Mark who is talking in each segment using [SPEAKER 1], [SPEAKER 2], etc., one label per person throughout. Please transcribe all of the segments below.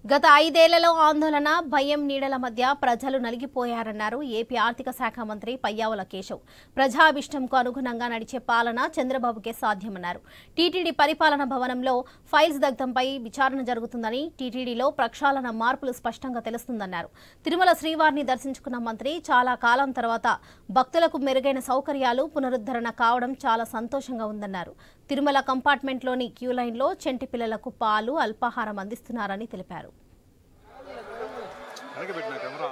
[SPEAKER 1] గత ఐదేళ్లలో ఆందోళన భయం నీడల మధ్య ప్రజలు నలిగిపోయారన్నారు ఏపీ ఆర్థిక శాఖ మంత్రి పయ్యావుల కేశవ్ ప్రజాభిష్టంకు అనుగుణంగా నడిచే పాలన చంద్రబాబుకే సాధ్యమన్నారు టీటీడీ పరిపాలన భవనంలో ఫైల్స్ దగ్ధంపై విచారణ జరుగుతుందని టీటీడీలో ప్రక్షాళన మార్పులు స్పష్టంగా తెలుస్తుందన్నారు తిరుమల శ్రీవారిని దర్శించుకున్న మంత్రి చాలా కాలం తర్వాత భక్తులకు మెరుగైన సౌకర్యాలు పునరుద్ధరణ కావడం చాలా సంతోషంగా ఉందన్నారు తిరుమల కంపార్ట్మెంట్లోని క్యూ లైన్లో చెంటి పిల్లలకు పాలు అల్పాహారం అందిస్తున్నారని తెలిపారు
[SPEAKER 2] వెనక పెట్టిన కెమెరా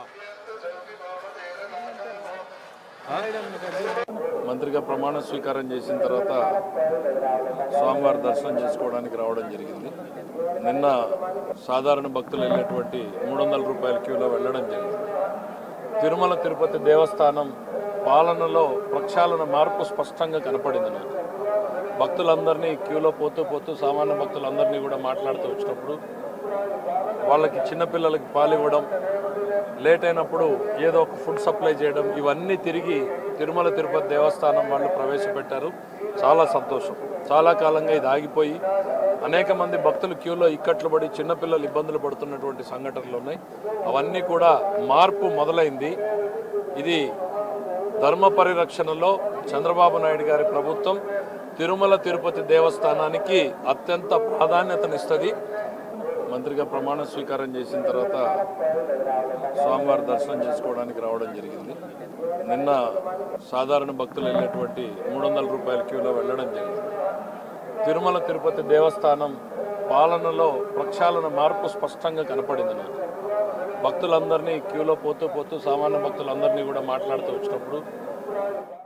[SPEAKER 3] మంత్రిగా ప్రమాణ స్వీకారం చేసిన తర్వాత స్వామివారి దర్శనం చేసుకోవడానికి రావడం జరిగింది నిన్న సాధారణ భక్తులు వెళ్ళేటువంటి మూడు వందల రూపాయల క్యూలో వెళ్ళడం జరిగింది తిరుమల తిరుపతి దేవస్థానం పాలనలో ప్రక్షాళన మార్పు స్పష్టంగా కనపడింది నాకు భక్తులందరినీ క్యూలో పోతూ పోతూ సామాన్య భక్తులందరినీ కూడా మాట్లాడుతూ వచ్చినప్పుడు వాళ్ళకి చిన్నపిల్లలకి పాలు ఇవ్వడం లేట్ అయినప్పుడు ఏదో ఒక ఫుడ్ సప్లై చేయడం ఇవన్నీ తిరిగి తిరుమల తిరుపతి దేవస్థానం వాళ్ళు ప్రవేశపెట్టారు చాలా సంతోషం చాలా కాలంగా ఇది ఆగిపోయి అనేక మంది భక్తులు క్యూలో ఇక్కట్లు పడి చిన్నపిల్లలు ఇబ్బందులు పడుతున్నటువంటి సంఘటనలు ఉన్నాయి అవన్నీ కూడా మార్పు మొదలైంది ఇది ధర్మ పరిరక్షణలో చంద్రబాబు నాయుడు గారి ప్రభుత్వం తిరుమల తిరుపతి దేవస్థానానికి అత్యంత ప్రాధాన్యతనిస్తుంది మంత్రిగా ప్రమాణ స్వీకారం చేసిన తర్వాత స్వామివారి దర్శనం చేసుకోవడానికి రావడం జరిగింది నిన్న సాధారణ భక్తులు వెళ్ళేటువంటి మూడు వందల రూపాయల క్యూలో వెళ్ళడం జరిగింది తిరుమల తిరుపతి దేవస్థానం పాలనలో ప్రక్షాళన మార్పు స్పష్టంగా కనపడింది నాకు భక్తులందరినీ క్యూలో పోతూ పోతూ సామాన్య భక్తులందరినీ కూడా మాట్లాడుతూ వచ్చినప్పుడు